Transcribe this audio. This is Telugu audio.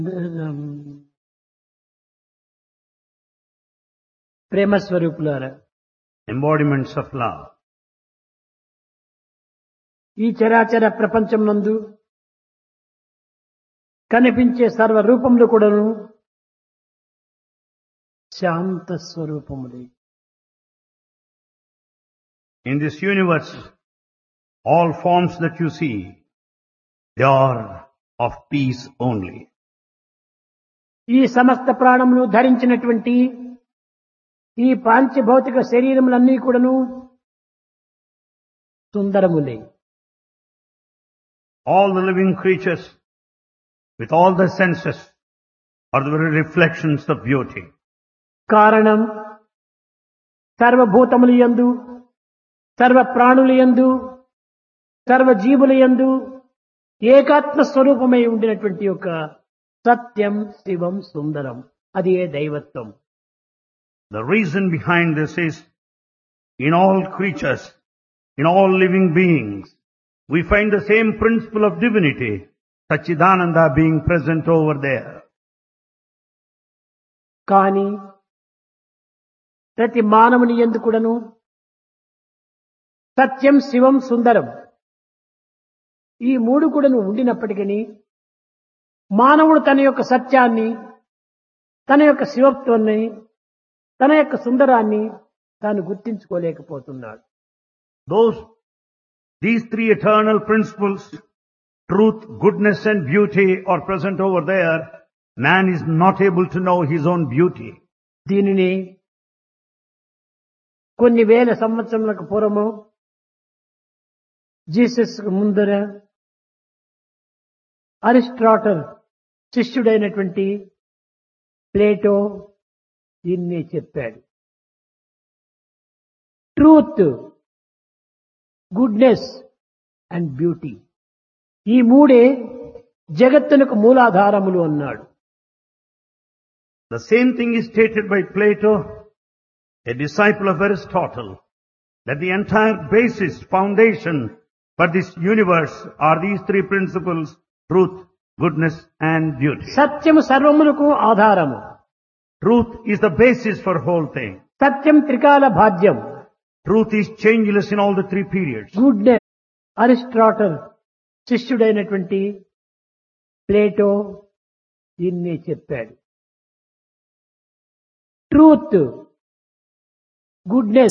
ప్రేమ స్వరూపులారా embodiments of love. ఈ చరాచర ప్రపంచం నందు కనిపించే సర్వ రూపములు కూడాను శాంత స్వరూపములే In this universe, all forms that you see, they are of peace only. ఈ సమస్త ప్రాణములు ధరించినటువంటి ఈ పాంచభౌతిక శరీరములన్నీ కూడాను సుందరములే All the living creatures, with all the senses, are the very reflections of beauty. కారణం సర్వభూతములు యందు సర్వ ప్రాణులు యందు సర్వ జీవుల యందు ఏకాత్మ స్వరూపమై ఉండినటువంటి యొక్క సత్యం శివం సుందరం అది ఏ దైవత్వం The reason behind this is, in all creatures, in all living beings, we find the same principle of divinity, Sachidananda being present over there. కానీ ప్రతి మానవుని ఎందు కూడాను సత్యం శివం సుందరం ఈ మూడు కూడాను ఉండినప్పటికీ మానవుడు తన యొక్క సత్యాన్ని తన యొక్క శివత్వాన్ని తన యొక్క సుందరాన్ని తాను గుర్తించుకోలేకపోతున్నాడు Those, these three eternal principles, truth, goodness and beauty are present over there. Man is not able to know his own beauty. దీనిని కొన్ని వేల సంవత్సరములకు పూర్వము జీసస్ ముందర అరిస్ట్రాటల్ శిష్యుడైనటువంటి ప్లేటో దీన్ని చెప్పాడు ట్రూత్ గుడ్నెస్ అండ్ బ్యూటీ ఈ మూడే జగత్తునకు మూలాధారములు అన్నాడు The same thing is stated by Plato, a disciple of Aristotle, that the entire basis, foundation for this universe are these three principles, truth, goodness and beauty. సత్యము సర్వములకు ఆధారము Truth is the basis for whole thing. సత్యం త్రికాల భాద్యం Truth is changeless in all the three periods. Goodness Aristotle శిష్యుడైనటువంటి ప్లేటో దీన్ని చెప్పాడు ట్రూత్ గుడ్నెస్